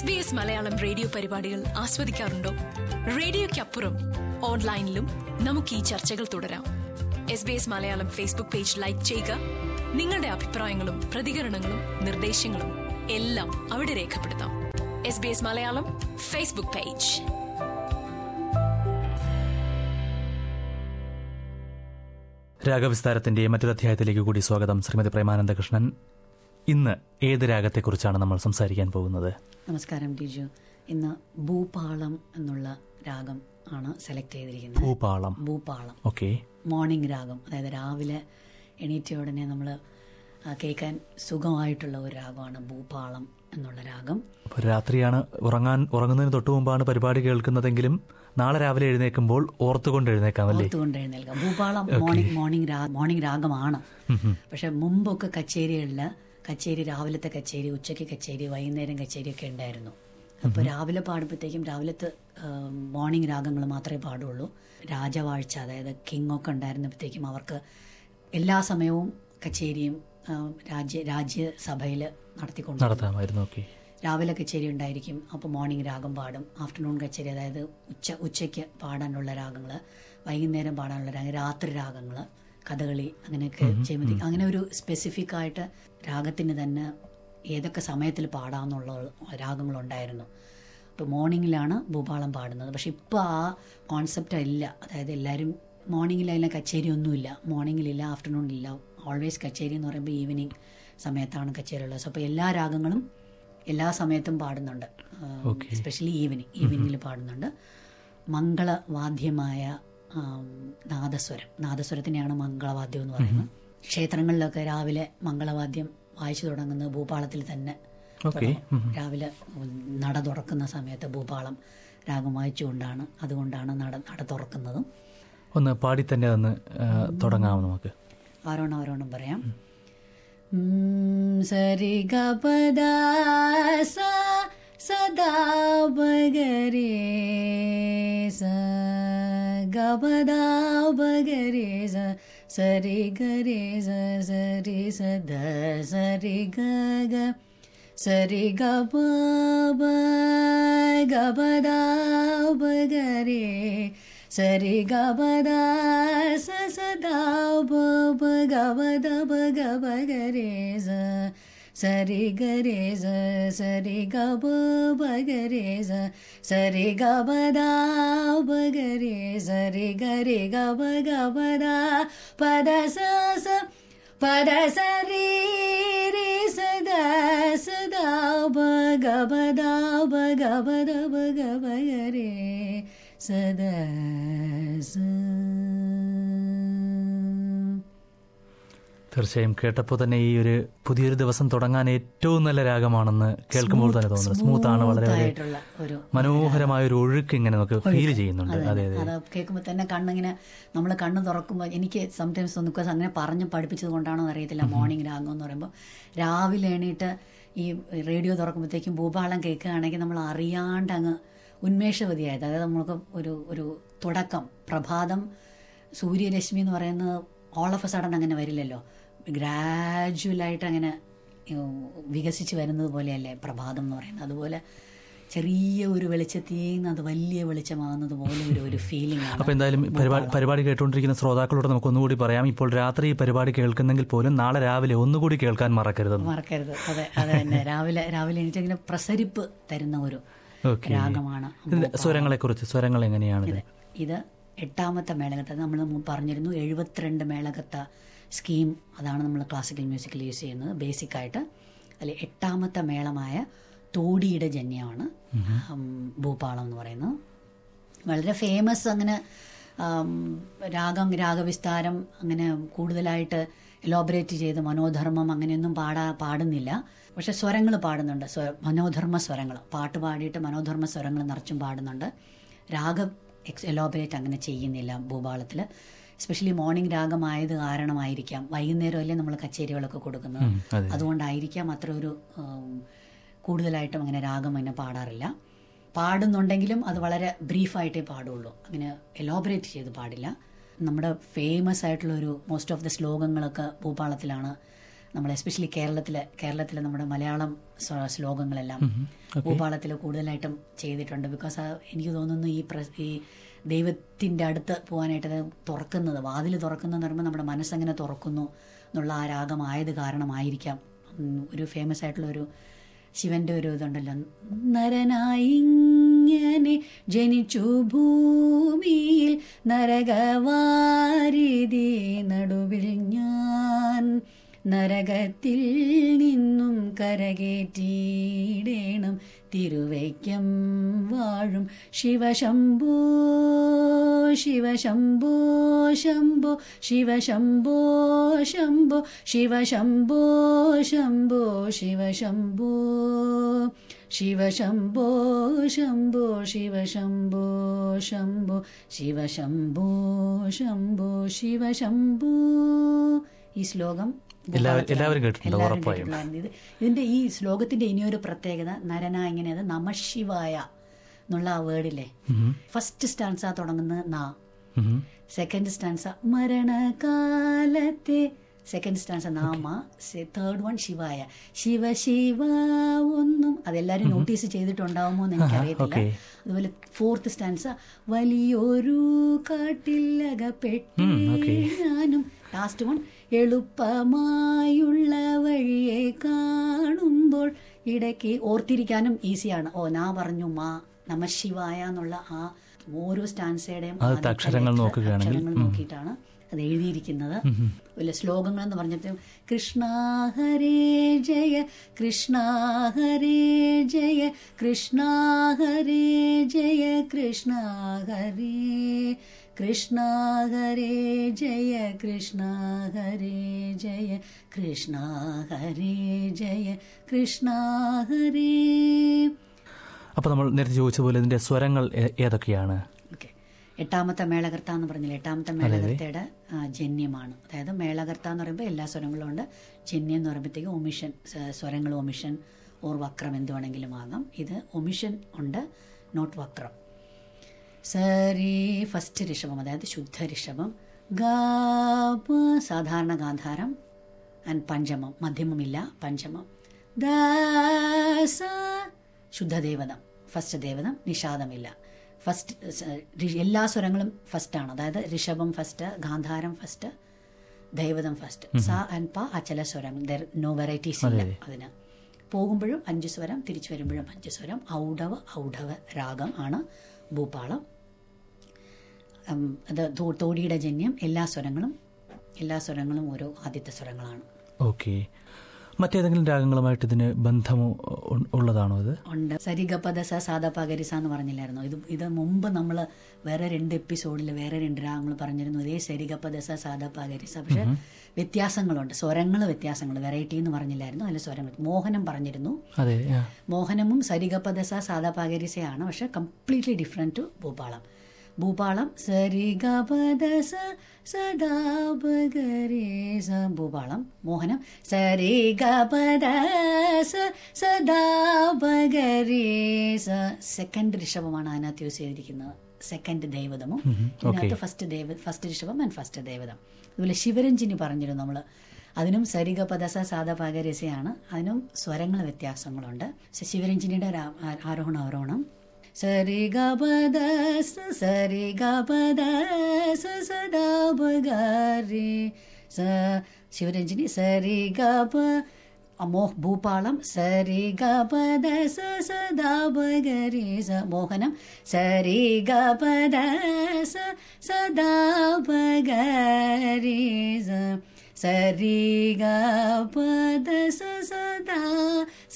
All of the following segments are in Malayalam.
S B S Malayalam radio പരിപാടികൾ ആസ്വദിക്കാറുണ്ടോ റേഡിയോയ്ക്കപ്പുറം ഓൺലൈനിലും നമുക്ക് ഈ ചർച്ചകൾ തുടരാം S B S Malayalam Facebook page like ചെയ്യുക നിങ്ങളുടെ അഭിപ്രായങ്ങളും പ്രതികരണങ്ങളും നിർദ്ദേശങ്ങളും എല്ലാം അവിടെ രേഖപ്പെടുത്താം S B S Malayalam Facebook page രാഗവിസ്താരത്തിന്റെ മറ്റൊരു അധ്യായത്തിലേക്ക് കൂടി സ്വാഗതം ശ്രീമതി പ്രേമാനന്ദകൃഷ്ണൻ ഇന്ന് ഏത് രാഗത്തെക്കുറിച്ചാണ് നമ്മൾ സംസാരിക്കാൻ പോകുന്നത് നമസ്കാരം ടിജു ഇന്ന് ഭൂപാളം എന്നുള്ള രാഗം ആണ് സെലക്ട് ചെയ്തിരിക്കുന്നത് ഭൂപാളം ഭൂപാളം ഓക്കെ മോർണിംഗ് രാഗം അതായത് രാവിലെ എണീറ്റ ഉടനെ നമ്മൾ കേൾക്കാൻ സുഖമായിട്ടുള്ള ഒരു രാഗമാണ് ഭൂപാളം എന്നുള്ള രാഗം അപ്പോൾ രാത്രിയാണ് ഉറങ്ങാൻ ഉറങ്ങുന്നതിന് തൊട്ടു മുമ്പാണ് പരിപാടി കേൾക്കുന്നതെങ്കിലും നാളെ രാവിലെ എഴുന്നേൽക്കുമ്പോൾ ഓർത്തുകൊണ്ട് എഴുന്നേക്കാമല്ലേ ഓർത്തുകൊണ്ട് എഴുന്നേൽക്കാം ഭൂപാളം മോർണിംഗ് മോർണിംഗ് രാ മോർണിംഗ് രാഗമാണ് പക്ഷെ മുമ്പൊക്കെ കച്ചേരികളിൽ കച്ചേരി രാവിലത്തെ കച്ചേരി ഉച്ചയ്ക്ക് കച്ചേരി വൈകുന്നേരം കച്ചേരി ഒക്കെ ഉണ്ടായിരുന്നു അപ്പോൾ രാവിലെ പാടുമ്പോഴത്തേക്കും രാവിലത്തെ മോർണിംഗ് രാഗങ്ങൾ മാത്രമേ പാടുള്ളൂ രാജവാഴ്ച അതായത് കിങ് ഒക്കെ ഉണ്ടായിരുന്നപ്പോഴത്തേക്കും അവർക്ക് എല്ലാ സമയവും കച്ചേരിയും ആ, രാജ്യ രാജ്യസഭയിൽ നടത്തിക്കൊണ്ട് നടത്താമായിരുന്നു ഓക്കെ രാവിലെ കച്ചേരി ഉണ്ടായിരിക്കും അപ്പോൾ മോർണിംഗ് രാഗം പാടും ആഫ്റ്റർനൂൺ കച്ചേരി അതായത് ഉച്ച ഉച്ചയ്ക്ക് പാടാനുള്ള രാഗങ്ങൾ വൈകുന്നേരം പാടാനുള്ള രാഗം രാത്രി രാഗങ്ങൾ കഥകളി അങ്ങനെയൊക്കെ ചെയ്യുമ്പോഴത്തേക്ക് അങ്ങനെ ഒരു സ്പെസിഫിക് ആയിട്ട് രാഗത്തിന് തന്നെ ഏതൊക്കെ സമയത്തിൽ പാടാമെന്നുള്ള രാഗങ്ങളുണ്ടായിരുന്നു അപ്പോൾ മോർണിംഗിലാണ് ഭൂപാളം പാടുന്നത് പക്ഷെ ഇപ്പോൾ ആ കോൺസെപ്റ്റ് ഇല്ല അതായത് എല്ലാവരും മോർണിംഗിൽ അതിലെ കച്ചേരി ഒന്നുമില്ല മോർണിംഗിലില്ല ആഫ്റ്റർനൂണിലില്ല ഓൾവേസ് കച്ചേരി എന്ന് പറയുമ്പോൾ ഈവനിങ് സമയത്താണ് കച്ചേരി ഉള്ളത് അപ്പോൾ എല്ലാ രാഗങ്ങളും എല്ലാ സമയത്തും പാടുന്നുണ്ട് എസ്പെഷ്യലി ഈവനിങ് ഈവനിങ്ങിൽ പാടുന്നുണ്ട് മംഗളവാദ്യമായ ആം, നാദസ്വരം നാദസ്വരത്തിനെയാണ് മംഗളവാദ്യം എന്ന് പറയുന്നത് ക്ഷേത്രങ്ങളിലൊക്കെ രാവിലെ മംഗളവാദ്യം വായിച്ചു തുടങ്ങുന്നത് ഭൂപാളത്തിൽ തന്നെ ഓക്കെ രാവിലെ നട തുറക്കുന്ന സമയത്ത് ഭൂപാളം രാഗം വായിച്ചുകൊണ്ടാണ് അതുകൊണ്ടാണ് നട നട തുറക്കുന്നതും ഒന്ന് പാടി തന്നെ ഒന്ന് ആ, തുടങ്ങാം നമുക്ക് ആരോണം ആരോണം പറയാം ഉം, സരി ഗ പദ സ സദാ ബഗരേ സ ഗ പദ ബഗരേ സ സരി ഗരേ സ സരി സദ സരി ഗ ഗ സരി ഗ പ ബ ഗ പദ ബഗരേ സരി ഗ പദ സ സദാ ബ ബ ഗ പദ ബ ഗ ബ ഗ രേ സ സരി ഗ രേ സ സരി ഗ ബ ബ ഗ രേ സ സരി ഗ പദ ബ ഗ രേ സരി ഗ രേ ഗ ബ ഗ പദ പദ സ സ പദ സരി രേ സദാ സദാ ബ ഗ പദ ബ ഗ പദ ബ ഗ ബ ഗ രേ സദാ സ തീർച്ചയായും കേട്ടപ്പോൾ തന്നെ ഈ ഒരു പുതിയൊരു ദിവസം തുടങ്ങാൻ ഏറ്റവും നല്ല രാഗമാണെന്ന് കേൾക്കുമ്പോൾ തന്നെ തോന്നുന്നു സ്മൂത്ത് ആണ് വളരെ വളരെ ആയിട്ടുള്ള ഒരു മനോഹരമായ ഒരു ഒഴുക്ക് ഇങ്ങനെ നമുക്ക് ഫീൽ ചെയ്യുന്നുണ്ട് അതെ അതെ അത് കേൾക്കുമ്പോൾ തന്നെ കണ്ണിങ്ങനെ നമ്മൾ കണ്ണ് തുറക്കുമ്പോൾ എനിക്ക് സംടൈംസ് നമുക്ക് അങ്ങനെ പറഞ്ഞ് പഠിപ്പിച്ചത് കൊണ്ടാണോ എന്ന് അറിയത്തില്ല മോർണിംഗ് രാഗം എന്ന് പറയുമ്പോൾ രാവിലെ എണീറ്റ് ഈ റേഡിയോ തുറക്കുമ്പോഴത്തേക്കും ഭൂപാളം കേൾക്കുകയാണെങ്കിൽ നമ്മൾ അറിയാണ്ട് അങ്ങ് ഉന്മേഷവതിയായത് അതായത് നമുക്ക് ഒരു ഒരു തുടക്കം പ്രഭാതം സൂര്യരശ്മി എന്ന് പറയുന്നത് ഓൾ ഓഫ് എ സഡൻ അങ്ങനെ വരില്ലല്ലോ ഗ്രാജുവലായിട്ട് അങ്ങനെ ഉം, വികസിച്ച് വരുന്നത് പോലെയല്ലേ പ്രഭാതം എന്ന് പറയുന്നത് അതുപോലെ ചെറിയ ഒരു വെളിച്ചത്തിൽ നിന്ന് അത് വലിയ വെളിച്ചമാകുന്നത് പോലെ ഒരു ഒരു ഫീലിംഗ് ആണ് അപ്പൊ എന്തായാലും പരിപാടി പരിപാടി കേട്ടുകൊണ്ടിരിക്കുന്ന ശ്രോതാക്കളോട് നമുക്ക് ഒന്നുകൂടി പറയാം ഇപ്പോൾ രാത്രി ഈ പരിപാടി കേൾക്കുന്നെങ്കിൽ പോലും നാളെ രാവിലെ ഒന്നുകൂടി കേൾക്കാൻ മറക്കരുതെന്ന് മറക്കരുത് അതെ അതെ തന്നെ രാവിലെ രാവിലെ എനിക്ക് ഇങ്ങനെ പ്രസരിപ്പ് തരുന്ന ഒരു ഓക്കെ രാഗമാണ് ഇതിന്റെ സ്വരങ്ങളെ കുറിച്ച് സ്വരങ്ങൾ എങ്ങനെയാണ് ഇത് ഇത് എട്ടാമത്തെ മേളകത്ത നമ്മൾ മുമ്പ് പറഞ്ഞിരുന്നു എഴുപത്തിരണ്ട് മേളകത്ത സ്കീം അതാണ് നമ്മൾ ക്ലാസിക്കൽ മ്യൂസിക്കിൽ യൂസ് ചെയ്യുന്നത് ബേസിക് ആയിട്ട് അതിൽ എട്ടാമത്തെ മേളമായ തോടിയുടെ ജന്യമാണ് ഉം, ഭൂപാളം എന്ന് പറയുന്നത് വളരെ ഫേമസ് അങ്ങനെ ആം, രാഗം രാഗവിസ്താരം അങ്ങനെ കൂടുതലായിട്ട് എലോബറേറ്റ് ചെയ്ത് മനോധർമ്മം അങ്ങനെയൊന്നും പാടാ പാടുന്നില്ല പക്ഷെ സ്വരങ്ങൾ പാടുന്നുണ്ട് സ്വ മനോധർമ്മ സ്വരങ്ങൾ പാട്ട് പാടിയിട്ട് മനോധർമ്മ സ്വരങ്ങൾ നിറച്ചും പാടുന്നുണ്ട് രാഗം എക്സ് എലോബറേറ്റ് അങ്ങനെ ചെയ്യുന്നില്ല ഭൂപാളത്തിൽ എസ്പെഷ്യലി മോർണിംഗ് രാഗമായത് കാരണമായിരിക്കാം വൈകുന്നേരമല്ലേ നമ്മൾ കച്ചേരികളൊക്കെ കൊടുക്കുന്നത് ഉം, അതെ അതുകൊണ്ടായിരിക്കാം അത്ര ഒരു ഉം, കൂടുതലായിട്ടും അങ്ങനെ രാഗം അങ്ങനെ പാടാറില്ല പാടുന്നുണ്ടെങ്കിലും അത് വളരെ ബ്രീഫായിട്ടേ പാടുള്ളൂ അങ്ങനെ എലോബറേറ്റ് ചെയ്ത് പാടില്ല നമ്മുടെ ഫേമസ് ആയിട്ടുള്ള ഒരു മോസ്റ്റ് ഓഫ് ദ ശ്ലോകങ്ങളൊക്കെ ഭൂപാളത്തിലാണ് നമ്മൾ എസ്പെഷ്യലി കേരളത്തിലെ കേരളത്തിലെ നമ്മുടെ മലയാളം സ്വ- ശ്ലോകങ്ങളെല്ലാം ഭൂപാളത്തിൽ കൂടുതലായിട്ടും ചെയ്തിട്ടുണ്ട് ബിക്കോസ് എനിക്ക് തോന്നുന്നു ഈ പ്ര ഈ ദൈവത്തിൻ്റെ അടുത്ത് പോകാനായിട്ട് അത് തുറക്കുന്നത് വാതിൽ തുറക്കുന്നതെന്ന് പറയുമ്പോൾ നമ്മുടെ മനസ്സെങ്ങനെ തുറക്കുന്നു എന്നുള്ള ആ രാഗമായത് കാരണമായിരിക്കാം ഉം, ഒരു ഫേമസ് ആയിട്ടുള്ള ഒരു ശിവന്റെ ഒരു ഇതുണ്ടല്ലോ നരനായി ഇങ്ങനെ ജനിച്ചു ഭൂമിയിൽ നരകവാരിതി നടുവിൽ ഞാൻ നരകത്തിൽ നിന്നും കരകേറ്റിയിടേണം തിരുവൈക്കം വാഴും ശിവശംഭോ ശിവശംഭോ ശംഭോ ശിവശംഭോ ശംഭോ ശിവശംഭോ ശംഭോ ശിവശംഭോ ശിവശംഭോ ശംഭോ ശിവശംഭോ ശംഭോ ശിവശംഭോ ശംഭോ ശിവശംഭോ ഈ ശ്ലോകം എല്ലാവരും- എല്ലാവരും കേട്ടിട്ടുണ്ട്, എല്ലാവരും ഉറപ്പായും. കേട്ടിട്ടുള്ളതാണ്. ഇത് ഇതിന്റെ ഈ ശ്ലോകത്തിന്റെ ഇനിയൊരു പ്രത്യേകത നരന ഇങ്ങനെ നമശിവായ എന്നുള്ള ആ വേർഡില്ലേ ഫസ്റ്റ് സ്റ്റാൻസ തുടങ്ങുന്നത് നാ സെക്കൻഡ് സ്റ്റാൻസ മരണകാലത്തെ സെക്കൻഡ് സ്റ്റാൻസ നാമ തേർഡ് വൺ ശിവായ ശിവ ശിവ ഒന്നും അതെല്ലാരും നോട്ടീസ് ചെയ്തിട്ടുണ്ടാവുമോ എന്ന് എനിക്കറിയത്തില്ല okay. അതുപോലെ ഫോർത്ത് സ്റ്റാൻസ വലിയൊരു കാട്ടിലകപ്പെട്ട് ഞാനും ലാസ്റ്റ് വൺ എളുപ്പമായുള്ള വഴിയെ കാണുമ്പോൾ ഇടയ്ക്ക് ഓർത്തിരിക്കാനും ഈസിയാണ് ഓ നാ പറഞ്ഞു മാ നമ ശിവായ എന്നുള്ള ആ ഓരോ സ്റ്റാൻസയുടെയും ആദ്യത്തെ അക്ഷരങ്ങൾ നോക്കുകയാണെങ്കിൽ, അക്ഷരങ്ങൾ നോക്കിയിട്ടാണ് അത് എഴുതിയിരിക്കുന്നത് വലിയ ശ്ലോകങ്ങൾ എന്ന് പറഞ്ഞിട്ട് കൃഷ്ണ ഹരേ ജയ കൃഷ്ണ ഹരേ ജയ കൃഷ്ണ ഹരേ ജയ കൃഷ്ണ ഹരേ കൃഷ്ണ ഹരേ ജയ കൃഷ്ണ ഹരേ ജയ കൃഷ്ണ ഹരേ ജയ കൃഷ്ണ ഹരേ അപ്പോൾ നമ്മൾ നേരത്തെ ചോദിച്ച പോലെ ഇതിന്റെ സ്വരങ്ങൾ ഏ- ഏതൊക്കെയാണ് ഓക്കെ എട്ടാമത്തെ മേളകർത്ത എന്ന് പറഞ്ഞില്ല എട്ടാമത്തെ മേളകർത്തയുടെ ആ, ജന്യമാണ് അതായത് മേളകർത്ത എന്ന് പറയുമ്പോൾ എല്ലാ സ്വരങ്ങളും ഉണ്ട് ജന്യം എന്ന് പറയുമ്പോഴത്തേക്കും ഒമിഷൻ സ- സ്വരങ്ങൾ ഒമിഷൻ ഓർ വക്രം എന്ത് വേണമെങ്കിലും ആകാം ഇത് ഒമിഷൻ ഉണ്ട് നോട്ട് വക്രം സരി ഫസ്റ്റ് ഋഷഭം അതായത് ശുദ്ധ ഋഷഭം ഗാപ സാധാരണ ഗാന്ധാരം ആൻഡ് പഞ്ചമം മധ്യമമില്ല പഞ്ചമം ദാസ ശുദ്ധ ദേവതം ഫസ്റ്റ് ദേവതം നിഷാദമില്ല ഫസ്റ്റ് ഋ- എല്ലാ സ്വരങ്ങളും ഫസ്റ്റ് ആണ് അതായത് ഋഷഭം ഫസ്റ്റ് ഗാന്ധാരം ഫസ്റ്റ് ദൈവതം ഫസ്റ്റ് സ ആൻഡ് പ അചല സ്വരം നോ വെറൈറ്റീസ് ഇല്ല അതിന് പോകുമ്പോഴും അഞ്ച് സ്വരം തിരിച്ചു വരുമ്പോഴും അഞ്ച് സ്വരം ഔഡവ ഔഡവ രാഗം ആണ് ഭൂപാളം ഉം, അത് തോ- തോടിയുടെ ജന്യം എല്ലാ സ്വരങ്ങളും എല്ലാ സ്വരങ്ങളും ഓരോ ആദ്യത്തെ സ്വരങ്ങളാണ് ഓക്കെ മറ്റേതെങ്കിലും രാഗങ്ങളുമായിട്ട് ഇതിന് ബന്ധമോ ഉ- ഉള്ളതാണോ ഇത് ഉണ്ട് സരിഗപദ സ സാദ പകരിസ എന്ന് പറഞ്ഞില്ലായിരുന്നോ ഇത് ഇത് മുമ്പ് നമ്മൾ വേറെ രണ്ട് എപ്പിസോഡിൽ വേറെ രണ്ട് രാഗങ്ങൾ പറഞ്ഞിരുന്നു ഇതേ സരിഗപദ സ സാദ പകരിസ പക്ഷെ വ്യത്യാസങ്ങളുണ്ട് സ്വരങ്ങൾ വ്യത്യാസങ്ങൾ വെറൈറ്റി എന്ന് പറഞ്ഞില്ലായിരുന്നു അതിൽ സ്വരങ്ങൾ മോഹനം പറഞ്ഞിരുന്നു അതെ ആ. മോഹനമും സരിഗപദസ സാദാപാകരിസയാണ് പക്ഷെ completely different to Bhupalam Bhupalam സരിഗപദസ സദാപഗരേസ ഭൂപാളം മോഹനം സരിഗപദസ സദാപഗരേസ സെക്കൻഡ് ഋഷഭമാണ് അതിനകത്ത് യൂസ് ചെയ്തിരിക്കുന്നത് സെക്കൻഡ് ദേവതമും ഇതിനകത്ത് ഫസ്റ്റ് ദേവ ഫസ്റ്റ് ഋഷഭം ആൻഡ് ഫസ്റ്റ് ദേവതം അതുപോലെ ശിവരഞ്ജിനി പറഞ്ഞിരുന്നു നമ്മള് അതിനും സരിഗപദസ സാധപാകരസയാണ് അതിനും സ്വരങ്ങൾ വ്യത്യാസങ്ങളുണ്ട് സ- ശിവരഞ്ജിനിയുടെ രാ- ആ- ആരോഹണം അവരോഹണം സരിഗപദസ സരിഗപദസ സദാപഗാരി സ ശിവരഞ്ജിനി സരിഗപ അമോഹ് ഭൂപാളം സരി ഗപദ സദാപഗരി സ മോഹനം സരി ഗപദ സദാപഗരി സ സരി ഗപദ സദാ സ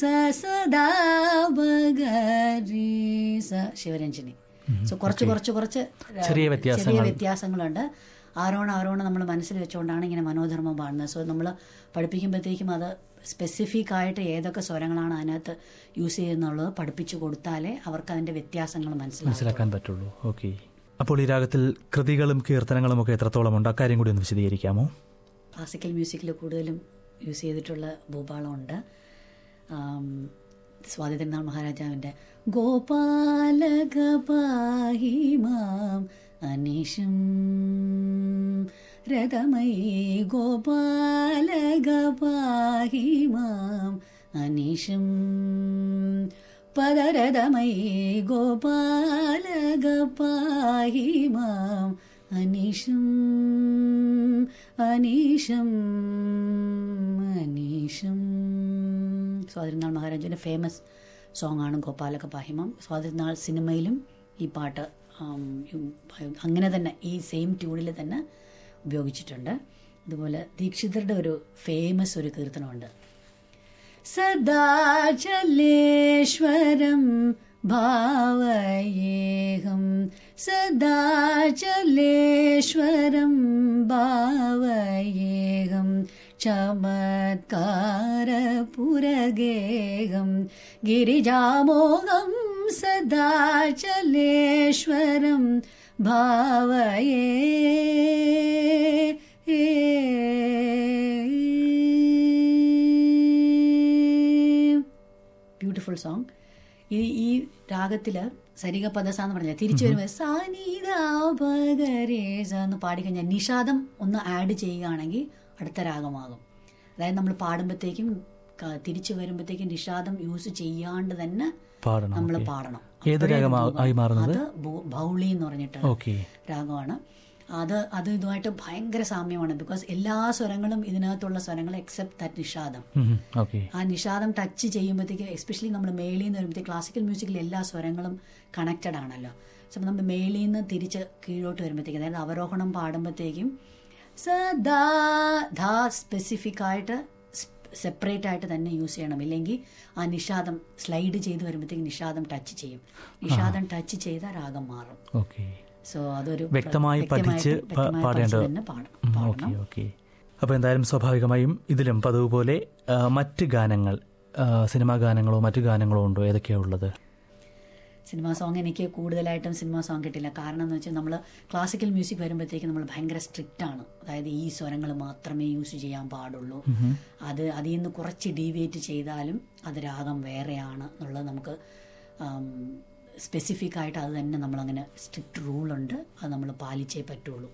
സദാപഗരി സ ശിവരഞ്ജിനി സോ കുറച്ച് കുറച്ച് കുറച്ച് ചെറിയ വ്യത്യാസങ്ങൾ. ചെറിയ വ്യത്യാസങ്ങളുണ്ട് ആരോണം ആരോണം നമ്മൾ മനസ്സിൽ വെച്ചുകൊണ്ടാണ് ഇങ്ങനെ മനോധർമ്മം പാടുന്നത് സോ നമ്മൾ പഠിപ്പിക്കുമ്പോഴത്തേക്കും അത് സ്പെസിഫിക് ആയിട്ട് ഏതൊക്കെ സ്വരങ്ങളാണ് അതിനകത്ത് യൂസ് ചെയ്യുന്നുള്ളത് പഠിപ്പിച്ചു കൊടുത്താലേ അവർക്ക് അതിന്റെ വ്യത്യാസങ്ങൾ മനസ്സിലാക്കും മനസ്സിലാക്കാൻ പറ്റുള്ളൂ ഓക്കെ അപ്പോൾ ഈ രാഗത്തിൽ കൃതികളും കീർത്തനങ്ങളും ഒക്കെ എത്രത്തോളം ഉണ്ട് അക്കാര്യം കൂടി ഒന്ന് വിശദീകരിക്കാമോ ക്ലാസിക്കൽ മ്യൂസിക്കിൽ കൂടുതലും യൂസ് ചെയ്തിട്ടുള്ള ഭൂപാളമുണ്ട് ആം, സ്വാതി തിരുനാൾ മഹാരാജാവിൻ്റെ ഗോപാലക പാഹി മാം അനീഷം രഥമയി ഗോപാലക പാഹി പാഹി മാം അനിശം പദരഥമയി ഗോപാലക പാഹി മാം അനിശം അനീഷം അനീഷം സ്വാതിരുന്നാൾ മഹാരാജൻ്റെ ഫേമസ് സോങ് ആണ് ഗോപാലക പാഹിമം സ്വാതിരുന്നാൾ സിനിമയിലും ഈ പാട്ട് ആം, ഉം, അങ്ങനെ തന്നെ ഈ സെയിം ട്യൂണിൽ തന്നെ ഉപയോഗിച്ചിട്ടുണ്ട് അതുപോലെ ദീക്ഷിതരുടെ ഒരു ഫേമസ് ഒരു കീർത്തനമുണ്ട് സദാചലേശ്വരം ഭാവയേഹം സദാചലേശ്വരം ഭാവയേഹം ചമത്കാരപുരഗേഹം ഗിരിജാമോഹം സദാചലേശ്വരം ഭാവയേ ബ്യൂട്ടിഫുൾ സോങ് ഈ ഈ രാഗത്തിൽ സരിഗ പദസ എന്ന് പറഞ്ഞാൽ തിരിച്ചു വരുമ്പോൾ സനിതാപകരേസ എന്ന് പാടിക്കഴിഞ്ഞാൽ നിഷാദം ഒന്ന് ആഡ് ചെയ്യുകയാണെങ്കിൽ അടുത്ത രാഗമാകും അതായത് നമ്മൾ പാടുമ്പോഴത്തേക്കും ക- തിരിച്ചു വരുമ്പോഴത്തേക്കും നിഷാദം യൂസ് ചെയ്യാണ്ട് തന്നെ പാടണം നമ്മൾ okay. പാടണം ഏത് അപ്പോഴേ രാഗമാ- ഇത് ആയി മാറുന്നത്? അത് ഭൂ- ഭൗളി എന്ന് പറഞ്ഞിട്ട് ഓക്കെ രാഗമാണ് അത് അത് ഇതുമായിട്ട് ഭയങ്കര സാമ്യമാണ് ബിക്കോസ് എല്ലാ സ്വരങ്ങളും ഇതിനകത്തുള്ള സ്വരങ്ങൾ എക്സെപ്റ്റ് ദാറ്റ് നിഷാദം ഓക്കെ ആ നിഷാദം ടച്ച് ചെയ്യുമ്പോഴത്തേക്ക് എസ്പെഷ്യലി നമ്മൾ മേളിൽ നിന്ന് വരുമ്പോഴത്തേക്ക് ക്ലാസിക്കൽ മ്യൂസിക്കിൽ എല്ലാ സ്വരങ്ങളും കണക്റ്റഡ് ആണല്ലോ സോ നമ്മൾ മേളിൽ നിന്ന് തിരിച്ച് കീഴോട്ട് വരുമ്പോഴത്തേക്ക് അതായത് അവരോഹണം പാടുമ്പോഴത്തേക്കും സദാ ധാ സ്പെസിഫിക് ആയിട്ട് സെപ്പറേറ്റ് ആയിട്ട് തന്നെ യൂസ് ചെയ്യണം ഇല്ലെങ്കിൽ ആ നിഷാദം സ്ലൈഡ് ചെയ്ത് വരുമ്പോഴത്തേക്ക് നിഷാദം ടച്ച് ചെയ്യും നിഷാദം ടച്ച് ചെയ്താൽ രാഗം മാറും ഓക്കെ സോ അതൊരു വ്യക്തമായി വ്യക്തമായിട്ട് പഠിച്ച് പ- വ്യക്തമായി പാടേണ്ട- പഠിച്ച് തന്നെ പാടണം ഓക്കെ പാടണം ഓക്കെ അപ്പോൾ എന്തായാലും സ്വാഭാവികമായും ഇതിലും പതിവ് പോലെ ആ, മറ്റ് ഗാനങ്ങൾ ആ, സിനിമാ ഗാനങ്ങളോ മറ്റു ഗാനങ്ങളോ ഉണ്ടോ ഏതൊക്കെയാ ഉള്ളത് സിനിമാ സോങ് എനിക്ക് കൂടുതലായിട്ടും സിനിമാ സോങ് കിട്ടില്ല കാരണം എന്ന് വെച്ചാൽ നമ്മൾ ക്ലാസിക്കൽ മ്യൂസിക് വരുമ്പോഴത്തേക്ക് നമ്മൾ ഭയങ്കര സ്ട്രിക്റ്റ് ആണ് അതായത് ഈ സ്വരങ്ങൾ മാത്രമേ യൂസ് ചെയ്യാൻ പാടുള്ളൂ അത് അതിൽ നിന്ന് കുറച്ച് ഡീവിയേറ്റ് ചെയ്താലും അത് രാഗം വേറെയാണ് എന്നുള്ളത് നമുക്ക് സ്പെസിഫിക് ആയിട്ട് അത് തന്നെ നമ്മളങ്ങനെ സ്ട്രിക്റ്റ് റൂളുണ്ട് അത് നമ്മൾ പാലിച്ചേ പറ്റുള്ളൂ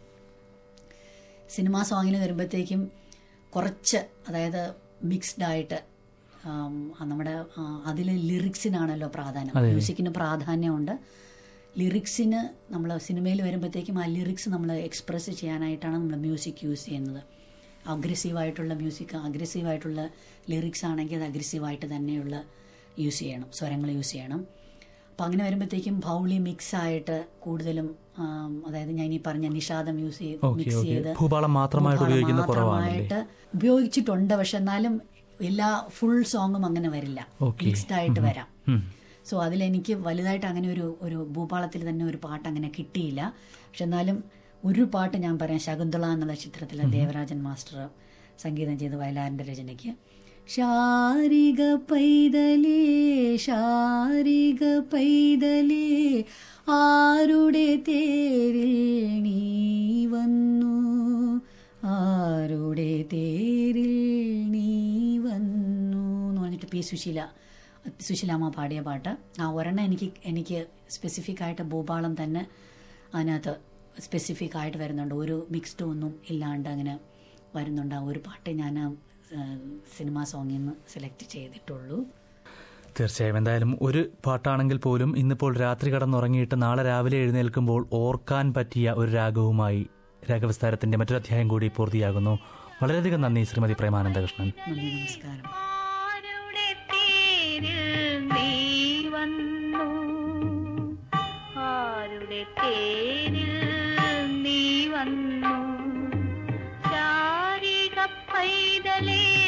സിനിമാ സോങ്ങിൽ വരുമ്പോഴത്തേക്കും കുറച്ച് അതായത് മിക്സ്ഡ് ആയിട്ട് ആം, ആ നമ്മുടെ അതിൽ ലിറിക്സിനാണല്ലോ പ്രാധാന്യം മ്യൂസിക്കിന് പ്രാധാന്യമുണ്ട് ലിറിക്സിന് നമ്മൾ സിനിമയിൽ വരുമ്പോഴത്തേക്കും ആ ലിറിക്സ് നമ്മൾ എക്സ്പ്രസ് ചെയ്യാനായിട്ടാണ് നമ്മൾ മ്യൂസിക് യൂസ് ചെയ്യുന്നത് അഗ്രസീവായിട്ടുള്ള മ്യൂസിക് അഗ്രസീവായിട്ടുള്ള ലിറിക്സ് ആണെങ്കിൽ അത് അഗ്രസീവായിട്ട് തന്നെയുള്ള യൂസ് ചെയ്യണം സ്വരങ്ങൾ യൂസ് ചെയ്യണം അപ്പം അങ്ങനെ വരുമ്പോഴത്തേക്കും ഭൗളി മിക്സ് ആയിട്ട് കൂടുതലും ആം, അതായത് ഞാൻ ഈ പറഞ്ഞ നിഷാദം യൂസ് ചെയ്ത് ഓക്കെ മിക്സ് ഓക്കെ ചെയ്ത് ഭൂപാളം മാത്രമായിട്ട് ഭൂപാളം ഉപയോഗിക്കുന്ന കുറവാണല്ലേ മാത്രമായിട്ട് ഉപയോഗിച്ചിട്ടുണ്ട് പക്ഷെ എന്നാലും എല്ലാ ഫുൾ സോങ്ങും അങ്ങനെ വരില്ല Okay. മിക്സ്ഡ് ആയിട്ട് വരാം ഉം. സോ അതിലെനിക്ക് വലുതായിട്ട് അങ്ങനെ ഒരു ഒരു ഭൂപാളത്തിൽ തന്നെ ഒരു പാട്ട് അങ്ങനെ കിട്ടിയില്ല പക്ഷെ എന്നാലും ഒരു പാട്ട് ഞാൻ പറയാം ശകുന്തള എന്നുള്ള ചിത്രത്തിലെ ദേവരാജൻ മാസ്റ്റർ സംഗീതം ചെയ്ത വയലാറിന്റെ രചനയ്ക്ക് ശാരിക പൈതലേ ശാരിക പൈതലേ ആരുടെ തേരിൽ നീ വന്നു ആരുടെ തേരിൽ നീ വന്നു എന്ന് പറഞ്ഞിട്ട് പി സുശീല സുശീലാമ്മ പാടിയ പാട്ട് ആ ഒരെണ്ണം എനിക്ക് എനിക്ക് സ്പെസിഫിക് ആയിട്ട് ഭൂപാളം തന്നെ അതിനകത്ത് സ്പെസിഫിക് ആയിട്ട് വരുന്നുണ്ട് ഒരു മിക്സ്ഡ് ഒന്നും ഇല്ലാണ്ട് അങ്ങനെ വരുന്നുണ്ട് ആ ഒരു പാട്ട് ഞാൻ സിനിമാ സോങ്ങിൽ നിന്ന് സെലക്ട് ചെയ്തിട്ടുള്ളൂ തീർച്ചയായും എന്തായാലും ഒരു പാട്ടാണെങ്കിൽ പോലും ഇന്നിപ്പോൾ രാത്രി കടന്നുറങ്ങിയിട്ട് നാളെ രാവിലെ എഴുന്നേൽക്കുമ്പോൾ ഓർക്കാൻ പറ്റിയ ഒരു രാഗവുമായി രാഗവിസ്താരത്തിന്റെ മറ്റൊരു അധ്യായം കൂടി പൂർത്തിയാകുന്നു വളരെയധികം നന്ദി ശ്രീമതി പ്രേമാനന്ദകൃഷ്ണൻ നന്ദി നമസ്കാരം ആരുടെ തേരിൽ നീ വന്നു ആരുടെ തേരിൽ നീ വന്നു ചാരിക പൈതലേ